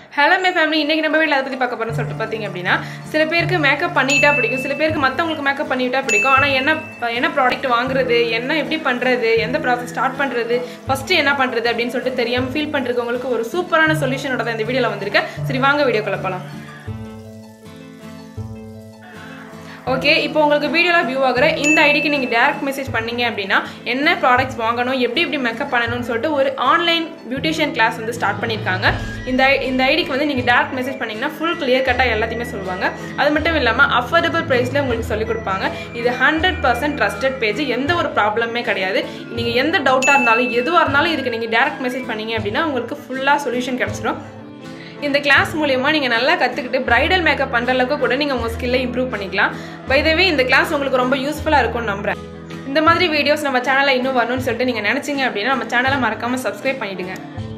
hello மே family இன்றைக்கி நம்ம வீட்டில் அதை பற்றி பார்க்க போகிறோம்னு சொல்லிட்டு பார்த்தீங்க அப்படின்னா சில பேருக்கு மேக்கப் பண்ணிட்டா பிடிக்கும் சில பேருக்கு மற்றவங்களுக்கு மேக்கப் பண்ணிட்டா பிடிக்கும் ஆனால் என்ன என்ன ப்ராடக்ட் வாங்குறது என்ன எப்படி பண்ணுறது எந்த ப்ராசஸ் ஸ்டார்ட் பண்ணுறது ஃபஸ்ட்டு என்ன பண்ணுறது அப்படின்னு சொல்லிட்டு தெரியாமல் ஃபீல் பண்ணுறவங்களுக்கு ஒரு சூப்பரான சொல்யூஷனோட தான் இந்த வீடியோவில் வந்திருக்கேன் சரி வாங்க வீடியோக்குள்ள போகலாம் ஓகே இப்போ உங்களுக்கு வீடியோவில் வியூ ஆகிற இந்த ஐடிக்கு நீங்கள் டேரக்ட் மெசேஜ் பண்ணீங்க அப்படின்னா என்ன ப்ராடக்ட்ஸ் வாங்கணும் எப்படி எப்படி மேக்கப் பண்ணணும்னு சொல்லிட்டு ஒரு ஆன்லைன் பியூட்டிஷியன் கிளாஸ் வந்து ஸ்டார்ட் பண்ணியிருக்காங்க இந்த ஐ- இந்த ஐடிக்கு வந்து நீங்கள் டேரக்ட் மெசேஜ் பண்ணிங்கன்னா ஃபுல் கிளியர் கட்டாக எல்லாத்தையுமே சொல்லுவாங்க அது மட்டும் இல்லாமல் அஃபோர்டபுள் ப்ரைஸில் உங்களுக்கு சொல்லிக் கொடுப்பாங்க இது ஹண்ட்ரட் பர்சன்ட் ட்ரஸ்டட் பேஜ் எந்த ஒரு ப்ராப்ளமே கிடையாது நீங்கள் எந்த டவுட்டாக இருந்தாலும் எதுவாக இருந்தாலும் இதுக்கு நீங்கள் டேரக்ட் மெசேஜ் பண்ணீங்க அப்படின்னா உங்களுக்கு ஃபுல்லாக சொல்யூஷன் கிடச்சிரும் இந்த கிளாஸ் மூலியமாக நீங்கள் நல்லா கற்றுக்கிட்டு பிரைடல் மேக்கப் பண்ணுற அளவுக்கு கூட நீங்கள் உங்கள் ஸ்கில்லை இம்ப்ரூவ் பண்ணிக்கலாம் பைதவே இந்த கிளாஸ் உங்களுக்கு ரொம்ப யூஸ்ஃபுல்லாக இருக்கும்னு நம்புறேன் இந்த மாதிரி வீடியோஸ் நம்ம சேனலில் இன்னும் வரணும்னு சொல்லிட்டு நீங்கள் நினச்சிங்க அப்படின்னா நம்ம சேனலை மறக்காமல் சப்ஸ்கிரைப் பண்ணிவிடுங்க